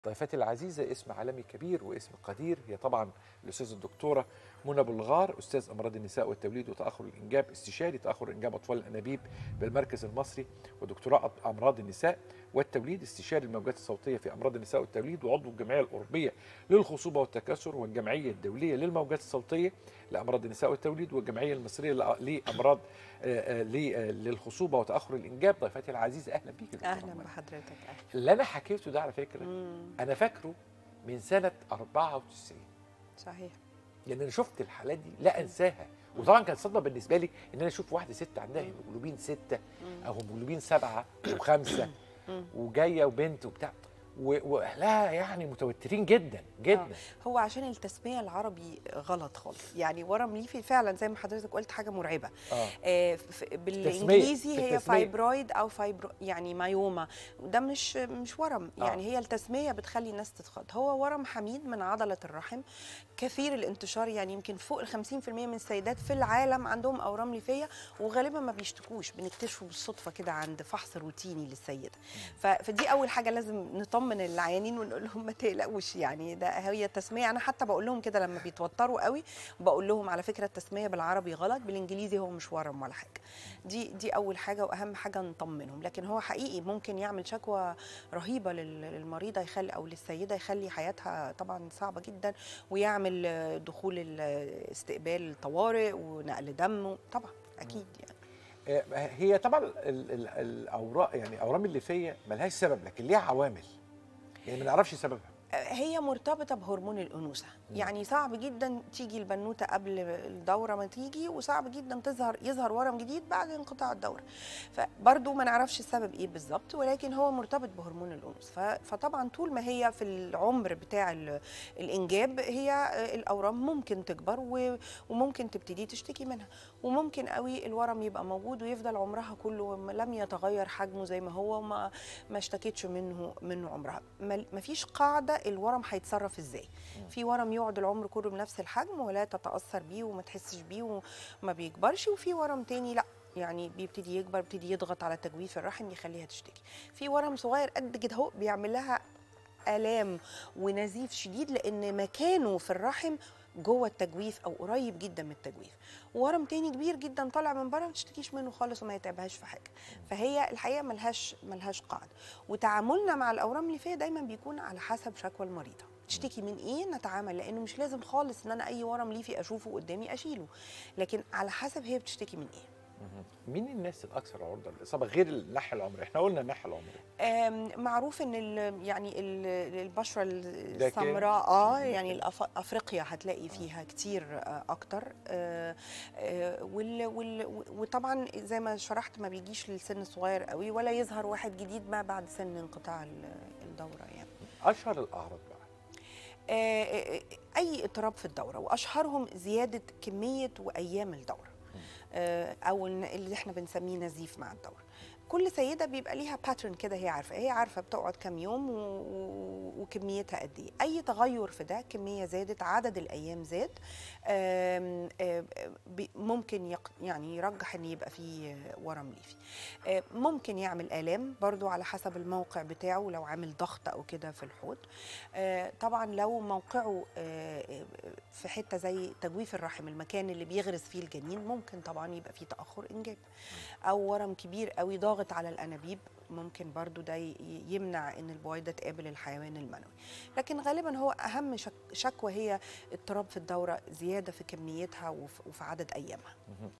ضيفتي العزيزة اسم عالمي كبير واسم قدير هي طبعا الأستاذة الدكتورة منى بلغار أستاذ أمراض النساء والتوليد وتأخر الإنجاب استشاري تأخر إنجاب أطفال الأنابيب بالمركز المصري ودكتوراه أمراض النساء والتوليد استشاري الموجات الصوتية في أمراض النساء والتوليد وعضو الجمعية الأوروبية للخصوبة والتكاثر والجمعية الدولية للموجات الصوتية لأمراض النساء والتوليد والجمعية المصرية لأمراض آه، آه، ل- آه، للخصوبة وتأخر الإنجاب ضيفتي العزيزة أهلا بيك يا دكتورة اهلا منى. بحضرتك اهلا اللي أنا حكيته ده على فكرة مم، انا فاكره من سنه 94 صحيح يعني انا شفت الحالات دي لا انساها وطبعا كانت صدمه بالنسبه لي ان انا اشوف واحده ست عندها هيموجلوبين سته مم. او هيموجلوبين سبعه وخمسه مم. وجايه وبنت وبتاع و- واهلها يعني متوترين جدا جدا هو عشان التسميه العربي غلط خالص يعني ورم ليفي فعلا زي ما حضرتك قلت حاجه مرعبه اه آه، ف- بالانجليزي هي التسمية. فايبرويد او فايبرو يعني مايوما ده مش مش ورم آه. يعني هي التسميه بتخلي الناس تتخض هو ورم حميد من عضله الرحم كثير الانتشار يعني يمكن فوق ال 50% من السيدات في العالم عندهم اورام ليفيه وغالبا ما بيشتكوش بنكتشفه بالصدفه كده عند فحص روتيني للسيده ف- فدي اول حاجه لازم نطمن العيانين ونقول لهم ما تقلقوش يعني ده هي التسميه انا حتى بقول لهم كده لما بيتوتروا قوي بقول لهم على فكره التسميه بالعربي غلط بالانجليزي هو مش ورم ولا حاجه دي دي اول حاجه واهم حاجه نطمنهم لكن هو حقيقي ممكن يعمل شكوى رهيبه لل- للمريضه يخلي او للسيده يخلي حياتها طبعا صعبه جدا ويعمل آه، دخول ال- استقبال الطوارئ ونقل دم طبعا اكيد يعني آه، هي طبعا ال- ال- الاوراق يعني الاورام الليفيه ملهاش سبب لكن ليها عوامل يعني ما نعرفش سببها هي مرتبطه بهرمون الانوثه يعني صعب جدا تيجي البنوته قبل الدوره ما تيجي وصعب جدا تظهر يظهر ورم جديد بعد انقطاع الدوره فبرضه ما نعرفش السبب ايه بالظبط ولكن هو مرتبط بهرمون الانوثه ف- فطبعا طول ما هي في العمر بتاع ال- الانجاب هي الاورام ممكن تكبر و- وممكن تبتدي تشتكي منها وممكن قوي الورم يبقى موجود ويفضل عمرها كله م- لم يتغير حجمه زي ما هو وما ما اشتكتش منه منه عمرها ما ما فيش قاعده الورم هيتصرف ازاي في ورم يقعد العمر كله بنفس الحجم ولا تتاثر بيه وما تحسش بيه وما بيكبرش وفي ورم تاني لا يعني بيبتدي يكبر بيبتدي يضغط على تجويف الرحم يخليها تشتكي في ورم صغير قد كده اهو بيعمل لها الام ونزيف شديد لان مكانه في الرحم جوه التجويف او قريب جدا من التجويف ورم تاني كبير جدا طالع من بره ما تشتكيش منه خالص وما يتعبهاش في حاجه فهي الحقيقه ملهاش ملهاش قاعده وتعاملنا مع الاورام الليفيه دايما بيكون على حسب شكوى المريضه تشتكي من ايه نتعامل لانه مش لازم خالص ان انا اي ورم ليفي اشوفه قدامي اشيله لكن على حسب هي بتشتكي من ايه مين الناس الاكثر عرضه للاصابه غير الناحيه العمريه احنا قلنا الناحيه العمريه آم، معروف ان ال- يعني ال- البشره ده كان- السمراء اه يعني الأف- افريقيا هتلاقي فيها كتير آه، اكتر آه، آه، وال وال وطبعا زي ما شرحت ما بيجيش للسن الصغير قوي ولا يظهر واحد جديد ما بعد سن انقطاع ال- الدوره يعني اشهر الاعراض بقى آه، آه، اي اضطراب في الدوره واشهرهم زياده كميه وايام الدوره آه، او الن- اللي احنا بنسميه نزيف مع الدوره كل سيده بيبقى ليها باترن كده هي عارفه هي عارفه بتقعد كام يوم و... و... وكميتها قد ايه اي تغير في ده كميه زادت عدد الايام زاد آم، آم، بي- ممكن يق... يعني يرجح ان يبقى فيه ورم ليفي آه، ممكن يعمل الام برضو على حسب الموقع بتاعه لو عامل ضغط او كده في الحوض آه، طبعا لو موقعه آه، آه، في حته زي تجويف الرحم المكان اللي بيغرس فيه الجنين ممكن طبعا يبقى فيه تاخر انجاب او ورم كبير قوي ضاغط على الانابيب ممكن برضو ده ي- يمنع ان البويضه تقابل الحيوان المنوي لكن غالبا هو اهم شك- شكوى هي اضطراب في الدوره زياده في كميتها وف- وفي عدد ايامها